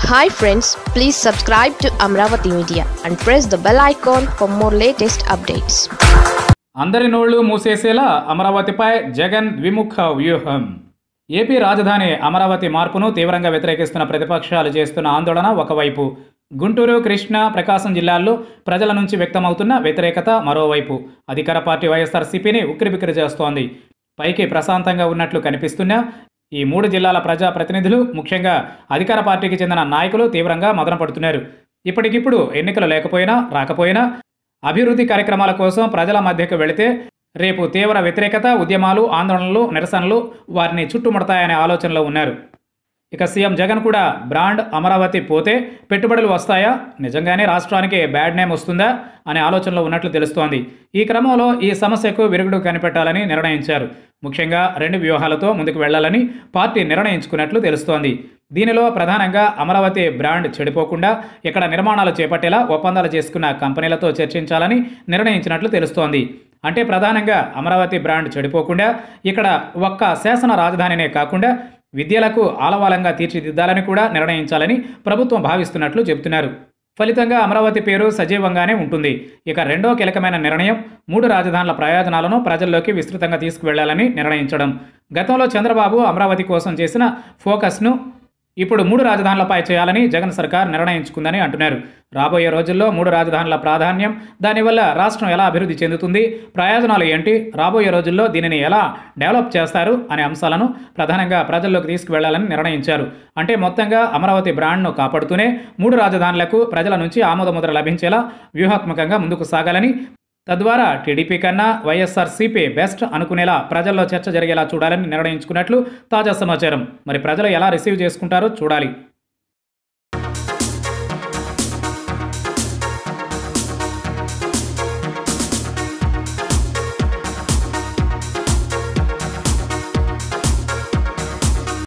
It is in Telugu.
hi friends please subscribe to Amaravati media and press the bell icon for more latest updates అందరి నోళ్లు మూసేసేలా అమరావతిపై జగన్ ద్విముఖ వ్యూహం ఏపీ రాజధాని అమరావతి మార్పును తీవ్రంగా వ్యతిరేకిస్తున్న ప్రతిపక్షాలు చేస్తున్న ఆందోళన ఒకవైపు గుంటూరు కృష్ణా ప్రకాశం జిల్లాల్లో ప్రజల నుంచి వ్యక్తమవుతున్న వ్యతిరేకత మరోవైపు అధికార పార్టీ వైఎస్ఆర్సీపీని ఉక్కిరిబిక్కిరి చేస్తోంది పైకి ప్రశాంతంగా ఉన్నట్లు కనిపిస్తున్నా ఈ మూడు జిల్లాల ప్రజా ప్రతినిధులు ముఖ్యంగా అధికార పార్టీకి చెందిన నాయకులు తీవ్రంగా మదన పడుతున్నారు ఇప్పటికిప్పుడు ఎన్నికలు లేకపోయినా రాకపోయినా అభివృద్ధి కార్యక్రమాల కోసం ప్రజల మధ్యకు వెళితే రేపు తీవ్ర వ్యతిరేకత ఉద్యమాలు ఆందోళనలు నిరసనలు వారిని చుట్టుముడతాయనే ఆలోచనలో ఉన్నారు ఇక సీఎం జగన్ కూడా బ్రాండ్ అమరావతి పోతే పెట్టుబడులు వస్తాయా నిజంగానే రాష్ట్రానికి బ్యాడ్ నేమ్ వస్తుందా అనే ఆలోచనలో ఉన్నట్లు తెలుస్తోంది ఈ క్రమంలో ఈ సమస్యకు విరుగుడు కనిపెట్టాలని నిర్ణయించారు ముఖ్యంగా రెండు వ్యూహాలతో ముందుకు వెళ్లాలని పార్టీ నిర్ణయించుకున్నట్లు తెలుస్తోంది దీనిలో ప్రధానంగా అమరావతి బ్రాండ్ చెడిపోకుండా ఇక్కడ నిర్మాణాలు చేపట్టేలా ఒప్పందాలు చేసుకున్న కంపెనీలతో చర్చించాలని నిర్ణయించినట్లు తెలుస్తోంది అంటే ప్రధానంగా అమరావతి బ్రాండ్ చెడిపోకుండా ఇక్కడ ఒక్క శాసన రాజధానినే కాకుండా విద్యలకు ఆలవాలంగా తీర్చిదిద్దాలని కూడా నిర్ణయించాలని ప్రభుత్వం భావిస్తున్నట్లు చెబుతున్నారు ఫలితంగా అమరావతి పేరు సజీవంగానే ఉంటుంది ఇక రెండో కీలకమైన నిర్ణయం మూడు రాజధానుల ప్రయోజనాలను ప్రజల్లోకి విస్తృతంగా తీసుకువెళ్లాలని నిర్ణయించడం గతంలో చంద్రబాబు అమరావతి కోసం చేసిన ఫోకస్ను ఇప్పుడు మూడు రాజధానులపై చేయాలని జగన్ సర్కార్ నిర్ణయించుకుందని అంటున్నారు రాబోయే రోజుల్లో మూడు రాజధానుల ప్రాధాన్యం దానివల్ల రాష్ట్రం ఎలా అభివృద్ధి చెందుతుంది ప్రయోజనాలు ఏంటి రాబోయే రోజుల్లో దీనిని ఎలా డెవలప్ చేస్తారు అనే అంశాలను ప్రధానంగా ప్రజల్లోకి తీసుకువెళ్లాలని నిర్ణయించారు అంటే మొత్తంగా అమరావతి బ్రాండ్ను కాపాడుతూనే మూడు రాజధానులకు ప్రజల నుంచి ఆమోదముద్ర లభించేలా వ్యూహాత్మకంగా ముందుకు సాగాలని తద్వారా టీడీపీ కన్నా వైఎస్ఆర్సీపీ బెస్ట్ అనుకునేలా ప్రజల్లో చర్చ జరిగేలా చూడాలని నిర్ణయించుకున్నట్లు తాజా సమాచారం మరి ప్రజలు ఎలా రిసీవ్ చేసుకుంటారో చూడాలి